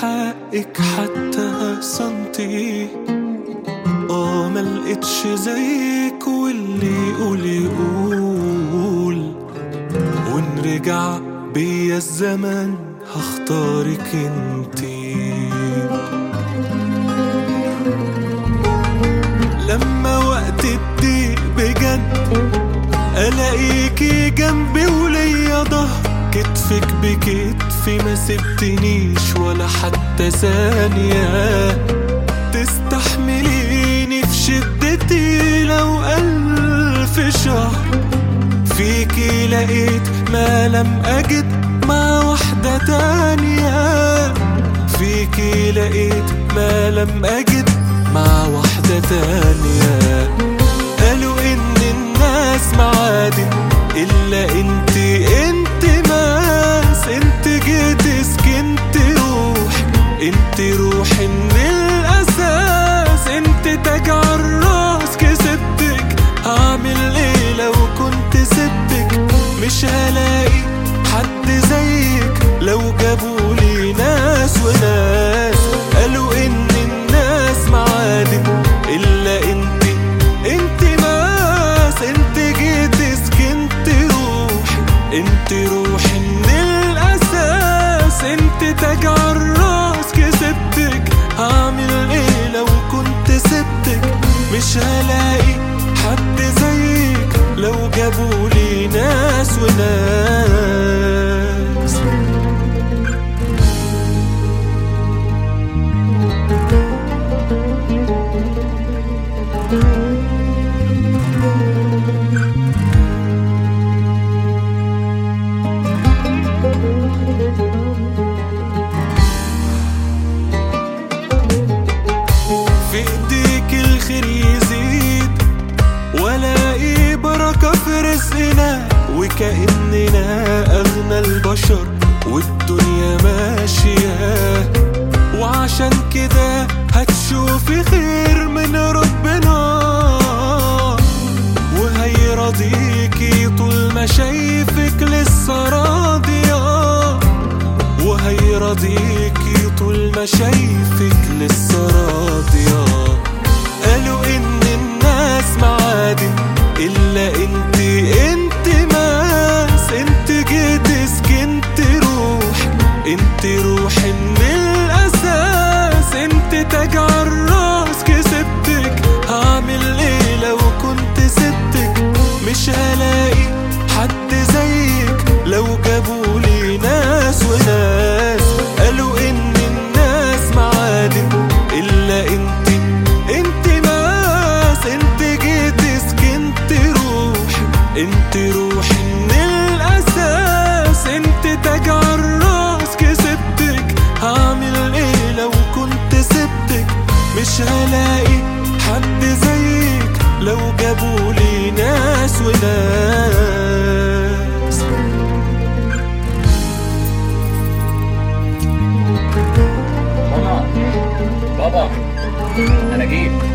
حقك حتى سنتي اه ملقتش زيك واللي يقول يقول ونرجع بيا الزمن هختارك انتي لما وقت الضيق بجد الاقيكي جنبي وليا ظهر كتفك بكتفي ما سبتنيش ولا حتى ثانية تستحمليني في شدتي لو ألف شهر فيكي لقيت ما لم أجد مع واحدة تانية فيكي لقيت ما لم أجد مع واحدة تانية قالوا إن الناس معادن إلا انت انت ماس انت جيت سكنت روح انت روح من الأساس انت تاج الراس كسبتك هعمل ايه لو كنت سبتك مش هلاقي حد زيك لو جابولي ناس وناس قالوا ان الناس معادن الا انت انت ماس انت جيت سكنت روح انت روح من الاساس انت تاج الراس كسبتك هعمل ايه لو كنت سبتك مش هلاقي حد زيك لو جابولي ناس وناس في ايديك الخير يزيد والاقي بركة في رزقنا وكأننا أغنى البشر والدنيا ماشية وعشان كده هتشوفي خير من ربنا وهيرضيكي طول ما شايفك لسه راضية وهيرضيكي طول ما شايفك لسه راضية قالوا ان الناس معادن الا انت انت ماس انت جيت سكنت روح انت روح من الاساس انت تاج الراس كسبتك هعمل ايه لو كنت سبتك مش هلاقي حد زيك لو جابولي ناس وناس قالوا ان الناس معادن الا انت انت ماس انت جيت سكنت روح انت روح من الاساس انت تاج الراس كسبتك هعمل ايه لو كنت سبتك مش هلاقي حد زيك لو جابولي ناس وناس ماما بابا انا جيت